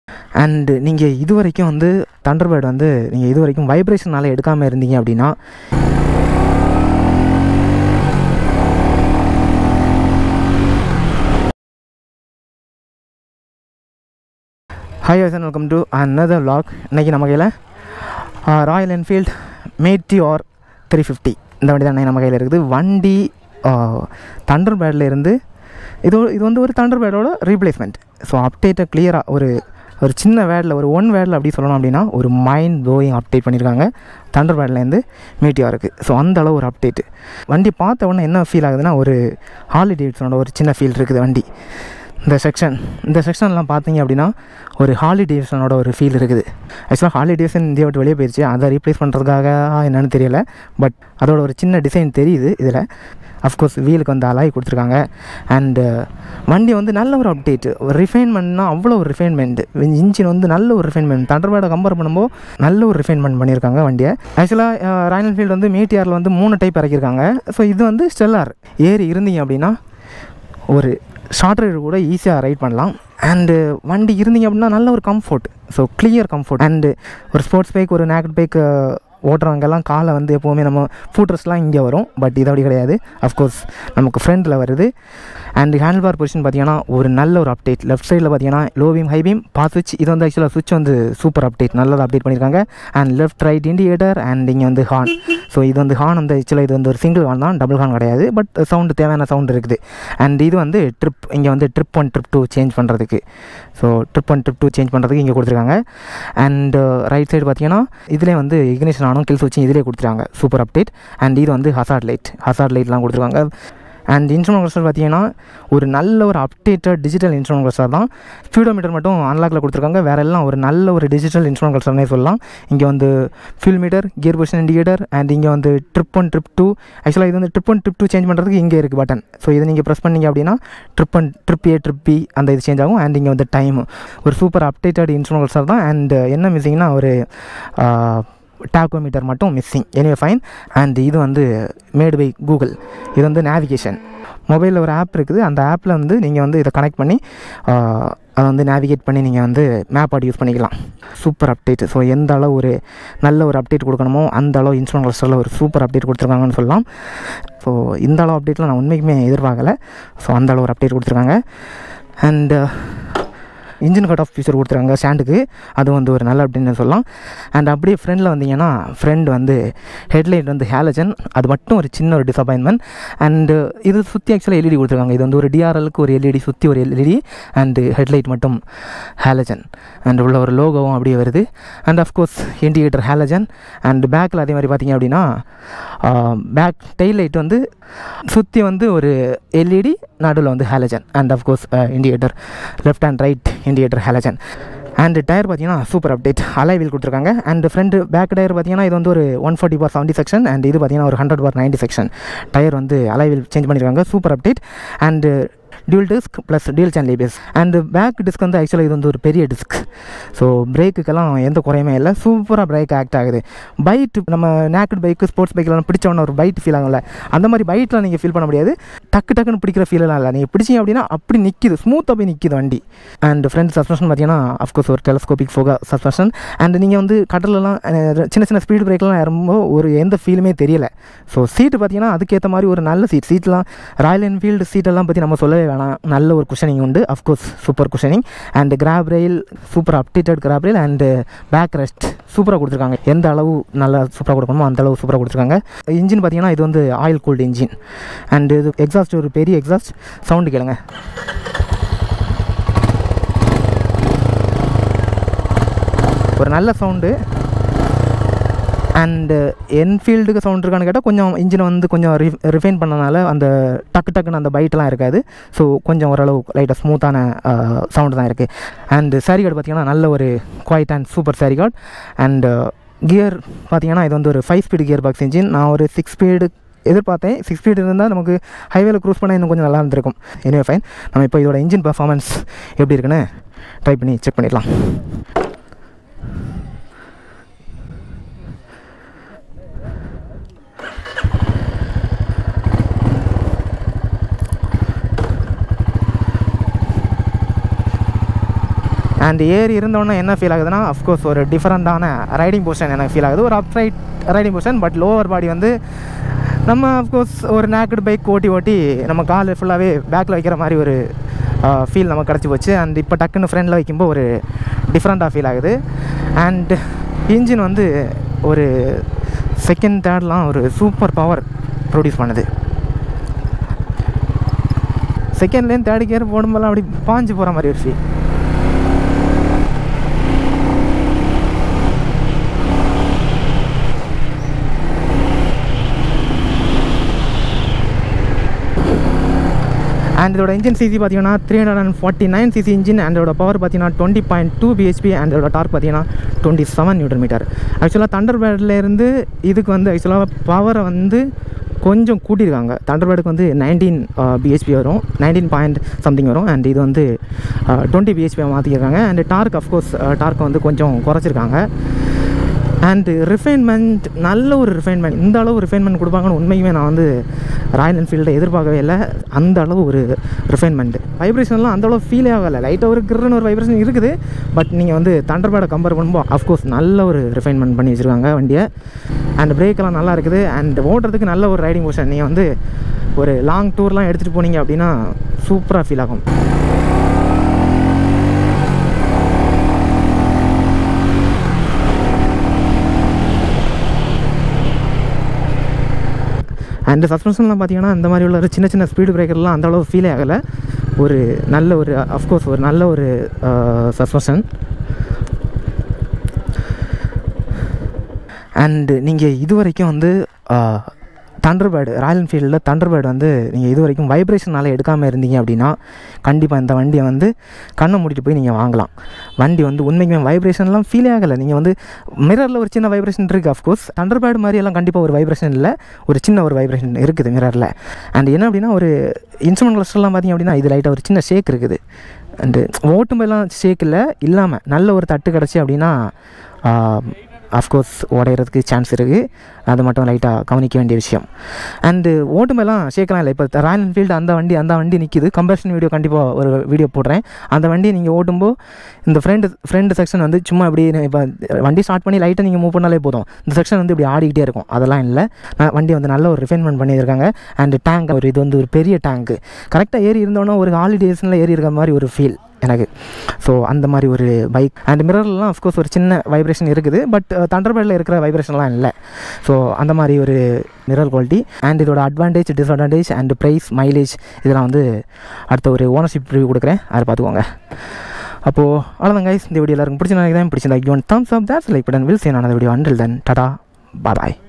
and நீங்கள் இது வரைக்கும் வந்து தண்டர்பேர்ட் வந்து நீங்கள் இது வரைக்கும் வைப்ரேஷனால் எடுக்காமல் இருந்தீங்க அப்படின்னா hi Vasan welcome to another vlog இன்றைக்கி நம்ம கையில் Royal Enfield Meteor three fifty இந்த வண்டி தான் நம்ம கையில் இருக்குது வண்டி தண்டர் பேடில் இருந்து இது ஒரு- இது வந்து ஒரு தண்டர் பேடோட ரீப்ளேஸ்மெண்ட் ஸோ அப்டேட்டை கிளியராக ஒரு ஒரு சின்ன வேடில் ஒரு ஒன் வேடில் அப்படி சொல்லணும் அப்படின்னா ஒரு மைண்ட் ப்ளோயிங் அப்டேட் பண்ணியிருக்காங்க தண்டர் பேட்லேருந்து மீட்டியாருக்கு ஸோ அந்த அளவு ஒரு அப்டேட்டு வண்டி பார்த்த உடனே என்ன ஃபீல் ஆகுதுன்னா ஒரு ஹார்லி டேவிட்ஸனோட ஒரு சின்ன ஃபீல் இருக்குது வண்டி இந்த செக்ஷன் இந்த செக்ஷன்லாம் பார்த்தீங்க அப்படின்னா ஒரு ஹார்லி டேவிசனோட ஒரு ஃபீல் இருக்குது ஆக்சுவலாக ஹார்லி டேவிசன் இந்தியா விட்டு வெளியே போயிடுச்சு அதை ரீப்ளேஸ் பண்ணுறதுக்காக என்னன்னு தெரியல பட் அதோட ஒரு சின்ன டிசைன் தெரியுது இதில் அஃப்கோர்ஸ் வீலுக்கு வந்து அலாய் கொடுத்துருக்காங்க அண்டு வண்டி வந்து நல்ல ஒரு அப்டேட் ஒரு ரிஃபைன்மெண்ட்னா அவ்வளோ ஒரு ரிஃபைன்மெண்ட் இன்ஜின் வந்து நல்ல ஒரு ரிஃபைன்மெண்ட் தண்டர்பேடை கம்பேர் பண்ணும்போது நல்ல ஒரு ரிஃபைன்மெண்ட் பண்ணியிருக்காங்க வண்டியை ஆக்சுவலாக ராயல் என்ஃபீல்டு வந்து மீட்டிஆரில் வந்து மூணு டைப் இறக்கியிருக்காங்க ஸோ இது வந்து ஸ்டெல்லார் ஏறி இருந்தீங்க அப்படின்னா ஒரு ஷார்ட் ரைடு கூட ஈஸியாக ரைட் பண்ணலாம் அண்டு வண்டி இருந்தீங்க அப்படின்னா நல்ல ஒரு comfort so clear comfort and ஒரு ஸ்போர்ட்ஸ் பைக் ஒரு நேக்கட் பைக் ஓட்டுறவங்கெல்லாம் காலை வந்து எப்போவுமே நம்ம ஃபூட்டர்ஸ்லாம் இங்கே வரும் பட் இது அப்படி கிடையாது அஃப்கோர்ஸ் நமக்கு ஃப்ரண்டில் வருது அண்ட் ஹேண்டில் பார் பொசிஷன் பார்த்தீங்கன்னா ஒரு நல்ல ஒரு அப்டேட் லெஃப்ட் சைடில் பார்த்தீங்கன்னா low beam high beam pass சுவிட்ச் இது வந்து ஆக்சுவலாக சுவிட்ச் வந்து சூப்பர் அப்டேட் நல்லதாக அப்டேட் பண்ணியிருக்காங்க and left right indicator and இங்கே வந்து ஹார்ன் ஸோ இது வந்து ஹார்ன் வந்து ஆக்சுவலாக இது வந்து ஒரு சிங்கிள் ஹார்ன் தான் டபுள் ஹார்ன் கிடையாது பட் சவுண்டு தேவையான சவுண்ட் இருக்குது அண்ட் இது வந்து ட்ரிப் இங்கே வந்து trip one trip two change பண்ணுறதுக்கு so trip one trip two change பண்ணுறதுக்கு இங்கே கொடுத்துருக்காங்க அண்ட் ரைட் சைடு பார்த்தீங்கன்னா இதிலே வந்து இக்னிஷன் ஆனும் கில் சுவிட்சும் இதிலே கொடுத்துருக்காங்க சூப்பர் அப்டேட் அண்ட் இது வந்து ஹசார்ட் லைட் ஹசார்ட் லைட்லாம் கொடுத்துருக்காங்க அண்ட் இன்ஸ்ட்ருமெண்ட் கிளஸ்டர் பார்த்தீங்கன்னா ஒரு நல்ல ஒரு அப்டேட்டட் டிஜிட்டல் இன்ஸ்ட்ருமெண்ட் கிளஸ்டர் தான் ஸ்பீடோமீட்டர் மட்டும் அன்லாக்கில் கொடுத்துருக்காங்க வேற எல்லாம் ஒரு நல்ல ஒரு டிஜிட்டல் இன்ஸ்ட்ருமெண்ட் கிளஸ்டர்னே சொல்லலாம் இங்கே வந்து fuel meter gear position indicator and இங்கே வந்து ட்ரிப் ஒன் ட்ரிப் டூ ஆக்சுவலாக இது வந்து trip one trip two change பண்ணுறதுக்கு இங்கே இருக்குது பட்டன் ஸோ இதை நீங்கள் ப்ரெஸ் பண்ணீங்க அப்படின்னா trip one trip A trip B அந்த இது சேஞ்ச் ஆகும் அண்ட் இங்கே வந்து டைம் ஒரு சூப்பர் அப்டேட்டட் இன்ஸ்ட்ருமெண்ட் கிளஸ்டர் தான் அண்ட் என்ன மிஸ்ஸிங்னா ஒரு டாக்கோமீட்டர் மட்டும் மிஸ்ஸிங் எனிவே ஃபைன் அண்ட் இது வந்து மேடு பை கூகுள் இது வந்து நேவிகேஷன் மொபைலில் ஒரு ஆப் இருக்குது அந்த ஆப்பில் வந்து நீங்கள் வந்து இதை கனெக்ட் பண்ணி ஆஹ், அதை வந்து நேவிகேட் பண்ணி நீங்கள் வந்து மேப் ஆட் யூஸ் பண்ணிக்கலாம் சூப்பர் அப்டேட் ஸோ எந்த அளவு ஒரு நல்ல ஒரு அப்டேட் கொடுக்கணுமோ அந்த அளவு இன்ஸ்ட்ருமெண்ட் கிளஸ்டரில் ஒரு சூப்பர் அப்டேட் கொடுத்துருக்காங்கன்னு சொல்லலாம் ஸோ இந்த அளவு அப்டேட்லாம் நான் உண்மைக்குமே எதிர்பார்க்கல ஸோ அந்த அளவு ஒரு அப்டேட் கொடுத்துருக்காங்க and engine cut off feature கொடுத்துருக்காங்க ஸ்டாண்டுக்கு அது வந்து ஒரு நல்ல அப்படின்னு சொல்லலாம் அண்ட் அப்படியே ஃப்ரெண்டில் வந்தீங்கன்னா ஃப்ரெண்ட் வந்து ஹெட்லைட் வந்து ஹேலஜன் அது மட்டும் ஒரு சின்ன ஒரு டிசப்பாயின்மெண்ட் அண்டு இது சுற்றி ஆக்சுவலாக எல்இடி கொடுத்துருக்காங்க இது வந்து ஒரு டிஆர்எலுக்கு ஒரு எல்இடி சுற்றி ஒரு எல்இடி அண்டு ஹெட்லைட் மட்டும் ஹேலஜன் அண்ட் உள்ள ஒரு லோகோவும் அப்படியே வருது and of course indicator halogen and பேக்கில் அதே மாதிரி பார்த்தீங்க அப்படின்னா பேக் டெயில் லைட் வந்து சுற்றி வந்து ஒரு எல்இடி நடுவில் வந்து halogen and of course indicator left and right indicator halogen and tyre பார்த்தீங்கன்னா சூப்பர் அப்டேட் அலை வீல் கொடுத்துருக்காங்க அண்ட் ஃப்ரண்ட் பேக் டயர் பார்த்தீங்கன்னா இது வந்து ஒரு one forty bar seventy section and இது பார்த்தீங்கன்னா ஒரு hundred bar ninety section tyre வந்து அலை வீல் சேஞ்ச் பண்ணியிருக்காங்க super update and dual disc plus dual channel ABS and back disc வந்து ஆக்சுவலாக இது வந்து ஒரு பெரிய டிஸ்க் ஸோ பிரேக்குக்கெல்லாம் எந்த குறையுமே இல்லை சூப்பராக பிரேக் ஆக்ட் ஆகுது பைட் நம்ம நேக்கட் பைக்கு ஸ்போர்ட்ஸ் பைக்கெல்லாம் பிடிச்சவொன்னே ஒரு பைட் ஃபீல் ஆகும்ல அந்த மாதிரி பைட்டில் நீங்கள் ஃபீல் பண்ண முடியாது டக்கு டக்குன்னு பிடிக்கிற ஃபீலெல்லாம் இல்லை நீங்கள் பிடிச்சிங்க அப்படின்னா அப்படி நிற்கிது ஸ்மூத்தாக போய் நிற்கிது வண்டி அண்ட் ஃப்ரண்ட் சஸ்பென்ஷன் பார்த்தீங்கன்னா அஃப்கோர்ஸ் ஒரு டெலஸ்கோபிக் ஃபோகா சஸ்பென்ஷன் அண்ட் நீங்கள் வந்து கடலெல்லாம் அஹ், சின்ன சின்ன ஸ்பீடு பிரேக்லாம் இறங்கும்போது ஒரு எந்த ஃபீலுமே தெரியல ஸோ சீட்டு பார்த்தீங்கன்னா அதுக்கேற்ற மாதிரி ஒரு நல்ல சீட் சீட்லாம் ராயல் என்ஃபீல்டு சீட்டெல்லாம் பற்றி நம்ம சொல்லவே வேணாம் நல்ல ஒரு குஷனிங் உண்டு of course super cushioning and grab rail super updated grab rail and back rest சூப்பராக கொடுத்துருக்காங்க எந்த அளவு நல்லா சூப்பராக கொடுக்கணுமோ அந்த அளவு சூப்பராக கொடுத்துருக்காங்க இன்ஜின் பார்த்தீங்கன்னா இது வந்து ஆயில் கூல்டு இன்ஜின் அண்ட் இது எக்ஸாஸ்ட் ஒரு பெரிய எக்ஸாஸ்ட் சவுண்டு கேளுங்க ஒரு நல்ல சவுண்டு அண்டு என்ஃபீல்டுக்கு சவுண்ட் இருக்கான்னு கேட்டால் கொஞ்சம் இன்ஜினை வந்து கொஞ்சம் ரி ரிஃபைன் பண்ணனால அந்த டக்கு டக்குன்னு அந்த பைட்லாம் இருக்காது ஸோ கொஞ்சம் ஓரளவு லைட்டாக ஸ்மூத்தான சவுண்டு தான் இருக்குது அண்டு சாரி கார்டு பார்த்தீங்கன்னா நல்ல ஒரு குவாய்ட் and super sari guard and gear பார்த்தீங்கன்னா இது வந்து ஒரு five speed gear box engine நான் ஒரு சிக்ஸ் ஸ்பீடு எதிர்பார்த்தேன் சிக்ஸ் ஸ்பீடு இருந்தால் நமக்கு ஹைவேல க்ரூஸ் பண்ணால் இன்னும் கொஞ்சம் நல்லா இருந்திருக்கும் எனிவே ஃபைன் நம்ம இப்போ இதோட இன்ஜின் பர்ஃபார்மன்ஸ் எப்படி இருக்குன்னு ட்ரை பண்ணி செக் பண்ணிடலாம் அண்ட் ஏறி இருந்தோன்னே என்ன ஃபீல் ஆகுதுன்னா அஃப்கோர்ஸ் ஒரு டிஃப்ரெண்ட்டான ரைடிங் பொசிஷன் எனக்கு ஃபீல் ஆகுது ஒரு upright riding position but lower body வந்து நம்ம அஃப்கோர்ஸ் ஒரு நேக்கட் பைக் ஓட்டி ஓட்டி நம்ம கால் ஃபுல்லாகவே பேக்கில் வைக்கிற மாதிரி ஒரு ஃபீல் நமக்கு கிடச்சி போச்சு அண்ட் இப்போ டக்குன்னு ஃப்ரெண்டில் வைக்கும்போது ஒரு டிஃப்ரெண்ட்டாக ஃபீல் ஆகுது அண்ட் இன்ஜின் வந்து ஒரு செகண்ட் தேர்ட்லாம் ஒரு சூப்பர் பவர் ப்ரொடியூஸ் பண்ணுது செகண்ட்லேயும் தேர்ட் கியர் போடும்போதெல்லாம் அப்படி பாஞ்சு போகிற மாதிரி ஒரு ஃபீல் அண்ட் இதோட இன்ஜின் சிசி பார்த்தீங்கன்னா three hundred and forty nine CC engine and இதோட பவர் பார்த்தீங்கன்னா twenty point two BHP and இதோட டார்க் பார்த்தீங்கன்னா டுவெண்ட்டி செவன் நியூட்டன் மீட்டர் ஆக்சுவலாக தண்டர் பேட்லேருந்து இதுக்கு வந்து ஆக்சுவலாக பவரை வந்து கொஞ்சம் கூட்டியிருக்காங்க தண்டர்பேர்டுக்கு வந்து நைன்டீன் பிஹெச்பி வரும் நைன்டீன் பாயிண்ட் சம்திங் வரும் அண்ட் இது வந்து டுவெண்ட்டி பிஹெச்பி மாற்றிருக்காங்க அண்ட் டார்க் அஃப்கோர்ஸ் டார்க்கை வந்து கொஞ்சம் குறைச்சிருக்காங்க அண்டு ரிஃபைன்மெண்ட் நல்ல ஒரு ரிஃபைன்மெண்ட் இந்த அளவு ரிஃபைன்மெண்ட் கொடுப்பாங்கன்னு உண்மையுமே நான் வந்து ராயல் என்ஃபீல்டை எதிர்பார்க்கவே இல்லை அந்த அளவு ஒரு ரிஃபைன்மெண்ட் வைப்ரேஷன்லாம் அந்த அளவு ஃபீலே ஆகலை லைட்டாக ஒரு கிருன்னு ஒரு வைப்ரேஷன் இருக்குது பட் நீங்கள் வந்து தண்டர்பேடை கம்பேர் பண்ணும்போது அஃப்கோர்ஸ் நல்ல ஒரு ரிஃபைன்மெண்ட் பண்ணி வச்சுருக்காங்க வண்டியை அண்ட் பிரேக்கெல்லாம் நல்லா இருக்குது அண்ட் ஓட்டுறதுக்கு நல்ல ஒரு ரைடிங் போஷன் நீங்கள் வந்து ஒரு லாங் டூர்லாம் எடுத்துகிட்டு போனீங்க அப்படின்னா சூப்பராக ஃபீல் ஆகும் அண்ட் சஸ்பென்ஷன்லாம் பார்த்தீங்கன்னா இந்த மாதிரி உள்ள ஒரு சின்ன சின்ன ஸ்பீடு பிரேக்கர்லாம் அந்த அளவு ஃபீலே ஆகலை ஒரு நல்ல ஒரு அஃப்கோர்ஸ் ஒரு நல்ல ஒரு சஸ்பென்ஷன் அண்டு நீங்கள் இது வரைக்கும் வந்து தண்டர்பேர்டு ராயல் என்ஃபீல்டில் தண்டர்பேர்டு வந்து நீங்கள் இது வரைக்கும் வைப்ரேஷனால் எடுக்காமல் இருந்தீங்க அப்படின்னா கண்டிப்பாக இந்த வண்டியை வந்து கண்ணை மூடிட்டு போய் நீங்கள் வாங்கலாம் வண்டி வந்து உண்மைக்குமே வைப்ரேஷன்லாம் ஃபீலே ஆகலை நீங்கள் வந்து மிரரில் ஒரு சின்ன வைப்ரேஷன் இருக்குது அஃப்கோர்ஸ் தண்டர்பேர்டு மாதிரியெல்லாம் கண்டிப்பாக ஒரு வைப்ரேஷன் இல்லை ஒரு சின்ன ஒரு வைப்ரேஷன் இருக்குது மிரரில் அண்ட் என்ன அப்படின்னா ஒரு இன்ஸ்ட்ருமெண்ட் கிளஸ்டர்லாம் பார்த்தீங்க அப்படின்னா இது லைட்டாக ஒரு சின்ன ஷேக் இருக்குது அண்டு ஓட்டும்போதெல்லாம் ஷேக் இல்லை இல்லாமல் நல்ல ஒரு தட்டு கிடச்சி அப்படின்னா அஃப்கோர்ஸ் உடையிறதுக்கு சான்ஸ் இருக்குது அது மட்டும் லைட்டாக கவனிக்க வேண்டிய விஷயம் அண்டு ஓட்டுமெல்லாம் ஷேக்கலாம் இல்லை இப்போ ராயல் என்ஃபீல்டு அந்த வண்டி அந்த வண்டி நிற்கிது கம்பேரிஷன் வீடியோ கண்டிப்பாக ஒரு வீடியோ போடுறேன் அந்த வண்டியை நீங்கள் ஓட்டும்போது இந்த ஃப்ரெண்டு ஃப்ரெண்டு செக்ஷன் வந்து சும்மா இப்படி இப்போ வண்டி ஸ்டார்ட் பண்ணி லைட்டாக நீங்கள் மூவ் பண்ணாலே போதும் இந்த செக்ஷன் வந்து இப்படி ஆடிக்கிட்டே இருக்கும் அதெல்லாம் இல்லை நான் வண்டி வந்து நல்ல ஒரு ரிஃபைன்மெண்ட் பண்ணியிருக்காங்க அண்ட் டேங்க் ஒரு இது வந்து ஒரு பெரிய டேங்க்கு கரெக்டாக ஏறி இருந்தோன்னா ஒரு ஹாலிடேஸில் ஏறி இருக்கிற மாதிரி ஒரு ஃபீல் எனக்கு ஸோ அந்த மாதிரி ஒரு பைக் அண்ட் மிரர்லாம் அஃப்கோர்ஸ் ஒரு சின்ன வைப்ரேஷன் இருக்குது பட் தண்டர்பேர்டில் இருக்கிற வைப்ரேஷன்லாம் இல்லை ஸோ அந்த மாதிரி ஒரு மிரர் குவாலிட்டி அண்ட் இதோட advantage disadvantage and price mileage இதெல்லாம் வந்து அடுத்த ஒரு ஓனர்ஷிப் ரிவ்யூ கொடுக்குறேன் அதை பார்த்துக்கோங்க அப்போது அவ்வளோதான் கைஸ் இந்த வீடியோ எல்லாருக்கும் பிடிச்ச நினைக்கிறேன் பிடிச்சிருந்தா you thumbs up that's like button will சேன் ஆனது வீடியோ அண்டில் தென் டடா பாய்